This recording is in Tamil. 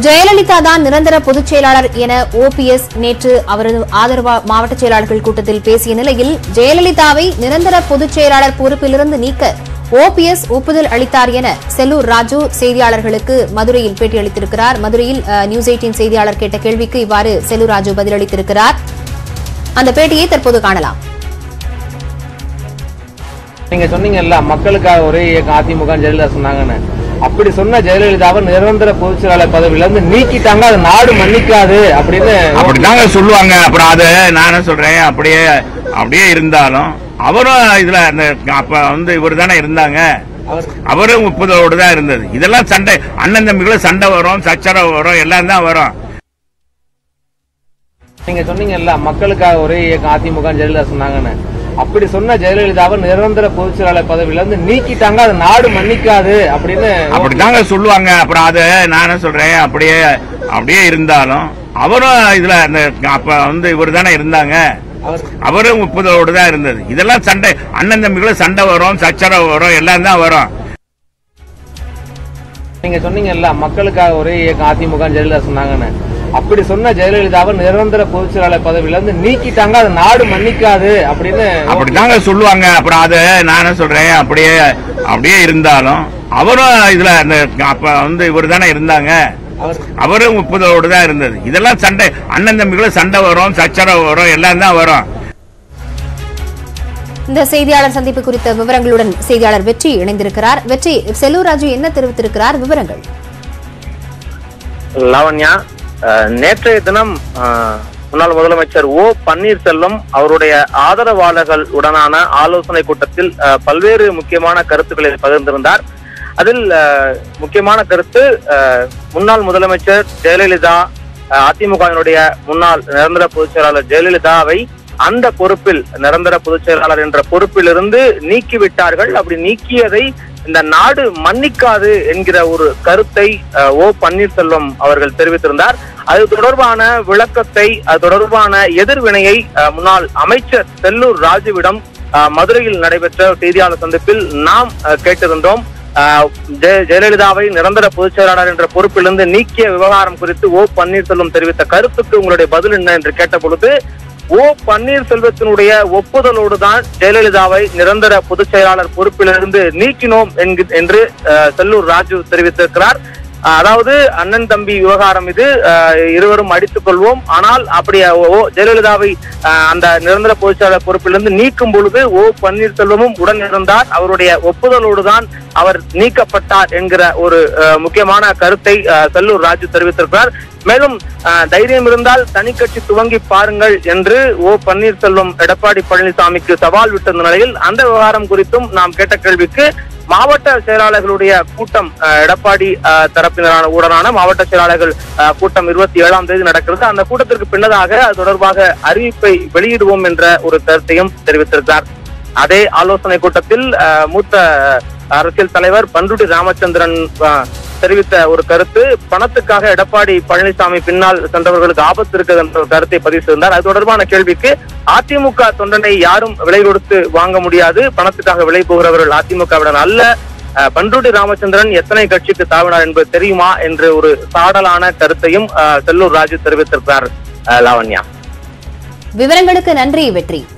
ஜெயலலிதா தான் நிரந்தர பொதுச் செயலாளர் என ஓபிஎஸ் நேற்று அவரது ஆதரவு மாவட்ட செயலாளர்கள் கூட்டத்தில் பேசிய நிலையில் ஜெயலலிதாவை நிரந்தர பொதுச் செயலாளர் பொறுப்பிலிருந்து நீக்க ஓபிஎஸ் ஒப்புதல் அளித்தார் என செல்லூர் ராஜு செய்தியாளர்களுக்கு மதுரையில் பேட்டியளித்திருக்கிறார் மதுரையில் அஹ், நியூஸ் எயிட்டின் செய்தியாளர் கேட்ட கேள்விக்கு இவ்வாறு செல்லூர் ராஜு பதிலளித்திருக்கிறார் அந்த பேட்டியை தற்போது காணலாம் நீங்க சொன்னீங்கல்ல மக்களுக்காக ஒரே இயக்கம் அதிமுக ஜெயலலிதா சொன்னாங்கன்னு அப்படி சொன்ன ஜெயலலிதாவை நிரந்தர பொதுச் செயலாளர் பதவியில இருந்து நீக்கிட்டாங்க அது நாடு மன்னிக்காது அப்படின்னு அப்படிதாங்க சொல்லுவாங்க அப்புறம் அது நான் என்ன சொல்றேன் அப்படியே அப்படியே இருந்தாலும் அவரும் இதுல அந்த அப்ப வந்து இவர் தானே இருந்தாங்க அவர் அவரும் முப்பதோடு தான் இருந்தது இதெல்லாம் சண்டை அண்ணன் தம்பிகளும் சண்டை வரும் சச்சரவு வரும் எல்லாம் தான் வரும் நீங்க சொன்னீங்கல்ல மக்களுக்காக ஒரே இயக்கம் அதிமுக ஜெயலலிதா சொன்னாங்கன்னு அப்படி சொன்ன ஜெயலலிதாவை நிரந்தர பொதுச் செயலாளர் பதவியில இருந்து நீக்கிட்டாங்க அது நாடு மன்னிக்காது அப்படின்னு அப்படிதாங்க சொல்லுவாங்க அப்புறம் அது நான் என்ன சொல்றேன் அப்படியே அப்படியே இருந்தாலும் அவரும் இதுல அந்த அப்ப வந்து இவர் தானே இருந்தாங்க அவர் அவரும் முப்பதோடு தான் இருந்தது இதெல்லாம் சண்டை அண்ணன் தம்பிகளும் சண்டை வரும் சச்சரவு வரும் எல்லாம் தான் வரும் நீங்க சொன்னீங்கல்ல மக்களுக்காக ஒரே இயக்கம் அதிமுக ஜெயலலிதா சொன்னாங்கன்னு அப்படி சொன்ன ஜெயலலிதாவை நிரந்தர பொதுச் செயலாளர் பதவியில இருந்து நீக்கிட்டாங்க அது நாடு மன்னிக்காது அப்படின்னு அப்படிதாங்க சொல்லுவாங்க அப்புறம் அது நான் என்ன சொல்றேன் அப்படியே அப்படியே இருந்தாலும் அவரும் இதுல அந்த அப்ப வந்து இவர் தானே இருந்தாங்க அவர் அவரும் முப்பதோடு தான் இருந்தது இதெல்லாம் சண்டை அண்ணன் தம்பிகளும் சண்டை வரும் சச்சரவு வரும் எல்லாம் தான் வரும் இந்த செய்தியாளர் சந்திப்பு குறித்த விவரங்களுடன் செய்தியாளர் வெற்றி இணைந்திருக்கிறார் வெற்றி செல்லூர் ராஜு என்ன தெரிவித்திருக்கிறார் விவரங்கள் லாவண்யா அஹ், நேற்றைய தினம் அஹ், முன்னாள் முதலமைச்சர் ஓ பன்னீர்செல்வம் அவருடைய ஆதரவாளர்கள் உடனான ஆலோசனை கூட்டத்தில் அஹ், பல்வேறு முக்கியமான கருத்துக்களை பகிர்ந்திருந்தார் அதில் அஹ், முக்கியமான கருத்து அஹ், முன்னாள் முதலமைச்சர் ஜெயலலிதா அஹ், அதிமுகவினுடைய முன்னாள் நிரந்தர பொதுச் செயலாளர் ஜெயலலிதாவை அந்த பொறுப்பில் நிரந்தர பொதுச் செயலாளர் என்ற பொறுப்பிலிருந்து நீக்கிவிட்டார்கள் அப்படி நீக்கியதை இந்த நாடு மன்னிக்காது என்கிற ஒரு கருத்தை அஹ், ஓ பன்னீர்செல்வம் அவர்கள் தெரிவித்திருந்தார் அது தொடர்பான விளக்கத்தை அது தொடர்பான எதிர்வினையை அஹ், முன்னாள் அமைச்சர் செல்லூர் ராஜுவிடம் அஹ், மதுரையில் நடைபெற்ற செய்தியாளர் சந்திப்பில் நாம் அஹ், கேட்டிருந்தோம் அஹ், ஜெய- ஜெயலலிதாவை நிரந்தர பொதுச் செயலாளர் என்ற பொறுப்பிலிருந்து நீக்கிய விவகாரம் குறித்து ஓ பன்னீர்செல்வம் தெரிவித்த கருத்துக்கு உங்களுடைய பதில் என்ன என்று கேட்ட பொழுது ஓ பன்னீர்செல்வத்தினுடைய ஒப்புதலோடு தான் ஜெயலலிதாவை நிரந்தர பொதுச் செயலாளர் பொறுப்பிலிருந்து நீக்கினோம் என்கு- என்று அஹ், செல்லூர் ராஜு தெரிவித்திருக்கிறார் அஹ், அதாவது அண்ணன் தம்பி விவகாரம் இது அஹ், இருவரும் அடித்துக் கொள்வோம் ஆனால் அப்படி ஓ ஓ ஜெயலலிதாவை அஹ், அந்த நிரந்தர பொதுச் செயலாளர் பொறுப்பிலிருந்து நீக்கும் பொழுது ஓ பன்னீர்செல்வமும் உடன் இருந்தார் அவருடைய ஒப்புதலோடு தான் அவர் நீக்கப்பட்டார் என்கிற ஒரு அஹ், முக்கியமான கருத்தை அஹ், செல்லூர் ராஜு தெரிவித்திருக்கிறார் மேலும் அஹ், தைரியம் இருந்தால் தனி கட்சி துவங்கி பாருங்கள் என்று ஓ பன்னீர்செல்வம் எடப்பாடி பழனிசாமிக்கு சவால் விட்டிருந்த நிலையில் அந்த விவகாரம் குறித்தும் நாம் கேட்ட கேள்விக்கு மாவட்ட செயலாளர்களுடைய கூட்டம் அஹ், எடப்பாடி அஹ், தரப்பினரான உடனான மாவட்ட செயலாளர்கள் அஹ், கூட்டம் இருபத்தி ஏழாம் தேதி நடக்கிறது அந்த கூட்டத்திற்கு பின்னதாக அது தொடர்பாக அறிவிப்பை வெளியிடுவோம் என்ற ஒரு கருத்தையும் தெரிவித்திருக்கிறார் அதே ஆலோசனை கூட்டத்தில் அஹ், மூத்த அரசியல் தலைவர் பன்ருட்டி ராமச்சந்திரன் அஹ், தெரிவித்த ஒரு கருத்து பணத்துக்காக எடப்பாடி பழனிசாமி பின்னால் சென்றவர்களுக்கு ஆபத்து இருக்குது என்ற ஒரு கருத்தை பதிவு செய்திருந்தார் அது தொடர்பான கேள்விக்கு அதிமுக தொண்டனை யாரும் விலை கொடுத்து வாங்க முடியாது பணத்துக்காக விலை போகிறவர்கள் அதிமுகவினர் அல்ல அஹ், பன்ருட்டி ராமச்சந்திரன் எத்தனை கட்சிக்கு தாவினார் என்பது தெரியுமா என்று ஒரு சாடலான கருத்தையும் அஹ், செல்லூர் ராஜு தெரிவித்திருக்கிறார் அஹ், லாவண்யா விவரங்களுக்கு நன்றி வெற்றி